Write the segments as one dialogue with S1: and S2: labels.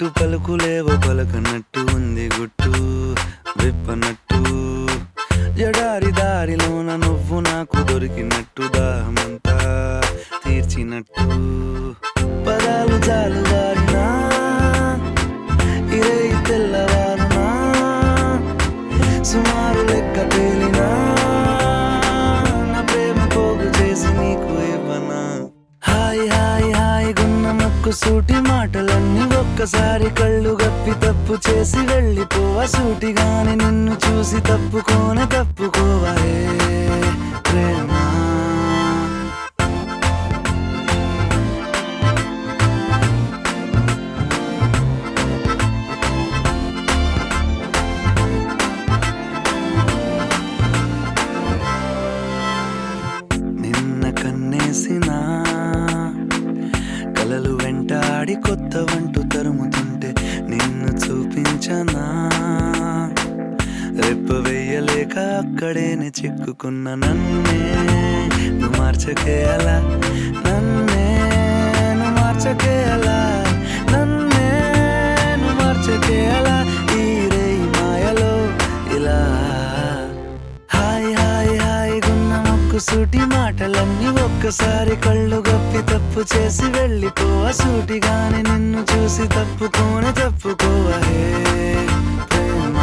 S1: పలికినట్టు పలుకులేవో పలకనట్టు ఉంది గుట్టు విప్పనట్టు ఎడారి దారిలోన నువ్వు నాకు దొరికినట్టు దాహమంతా తీర్చినట్టు పదాలు చాలు వారినా ఇరే తెల్లవారునా సుమారు లెక్క పేలినా నా ప్రేమ పోగు చేసి నీకు ఇవ్వనా హాయ్ హాయ్ హాయ్ గున్న ముక్కు సూటి మాటలన్నీ ఒక్కసారి కళ్ళు గప్పి తప్పు చేసి వెళ్ళిపోవా సూటిగాని నిన్ను చూసి తప్పుకోనే తప్పుకోవా ఏ ప్రేమ నిన్న కన్నేసిన కలలు వెంటాడి కొత్త వంటు తరుముతుంటే నిన్ను చూపించనా రెప్ప వెయ్యలేక అక్కడేనే చిక్కుకున్న నన్నే నువ్వు మార్చకే అలా నన్నే నువ్వు మార్చకే అలా నన్నే నువ్వు మార్చకే అలా ఈ రేయి మాయలో ఇలా హాయ్ హాయ్ హాయ్ గున్న మొక్కు సూటి మాటలన్నీ ఒక్కసారి కళ్ళు గప్పి తప్పు చేసి వెళ్ళిపోవా సూటిగాని నిన్ను చూసి తప్పుకోనే తప్పుకోవా హే ప్రేమ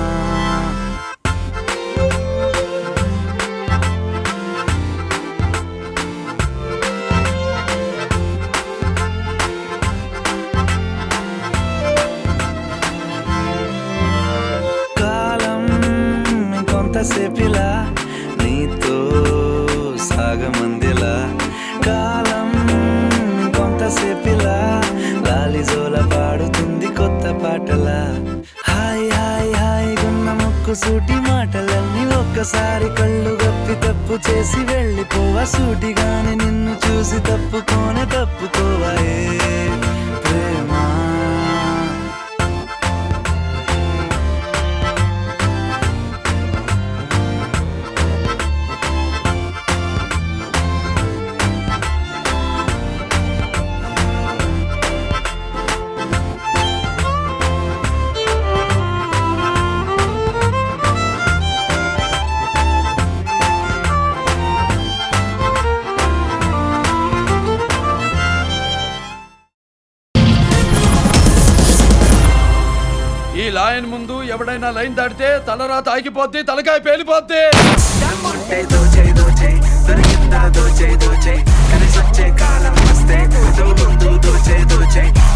S1: కాలం ఇంకొంతసేపిలా నీతో సాగమందిలా కాలం ఇంకొంతసేపిలా లాలిజోల పాడుతుంది కొత్త పాటలా హాయ్ హాయ్ హాయ్ గున్న ముక్కు సూటి మాటలన్నీ ఒక్కసారి కళ్ళు గప్పి తప్పు చేసి వెళ్ళిపోవా సూటిగాని నిన్ను చూసి తప్పుకోనే తప్పుకోవా ఏ ప్రేమ
S2: ఈ లాయన్ ముందు ఎవడైనా లైన్ దాటితే తలరాత ఆగిపోద్ది తలకాయ పేలిపోద్ది
S3: దమ్ముంటే దోచే దోచే దొరికిందా దోచే దోచే కలిసొచ్చే కాలం వస్తే దో ముందు దోచే దోచే